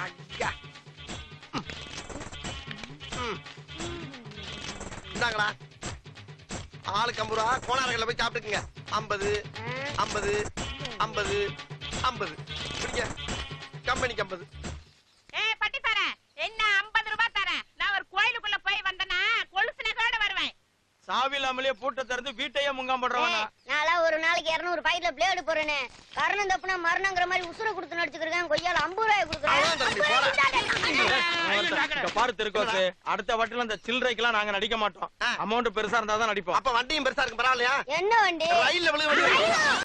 ஐயா. ம். இந்தாங்களா ஆளுக்கு ஐம்பது ரூபா கோணாரங்களில் போய் சாப்பிட்டுக்குங்க ஐம்பது ஐம்பது ஐம்பது ஐம்பது பிடிங்க கம்பெனிக்கு ஐம்பது ஏய் பட்டி தரேன் என்ன ஐம்பது ரூபாய் தரேன் நான் ஒரு கோயிலுக்குள்ள போய் வந்தனா கொலுசு நகையோட வருவேன் சாவி இல்லாமலே பூட்டை திறந்து வீட்டையே முங்காம் பண்றவனா நான்லாம் ஒரு நாளைக்கு இருநூறு பாக்கெட்ல பிளேடு போறேனே கரணம் தப்புனா மரணங்கிற மாதிரி உசுர கொடுத்து நடிச்சுக்கிறேன் கொய்யால ஐம்பது ரூபாய் அவ்வளவுதான் தம்பி, போடா. கொடுக்குறேன் இங்க பாரு திருக்கோசு அடுத்த வாட்டில இந்த சில்லறைக்கெல்லாம் நாங்க நடிக்க மாட்டோம் ஆ. அமௌண்ட் பெருசா இருந்தா தான் நடிப்போம் அப்ப வண்டியும் பெருசா இருக்கு பரவாயில்லையா என்ன வண்டி ரயில்ல விழுக வேண்டியது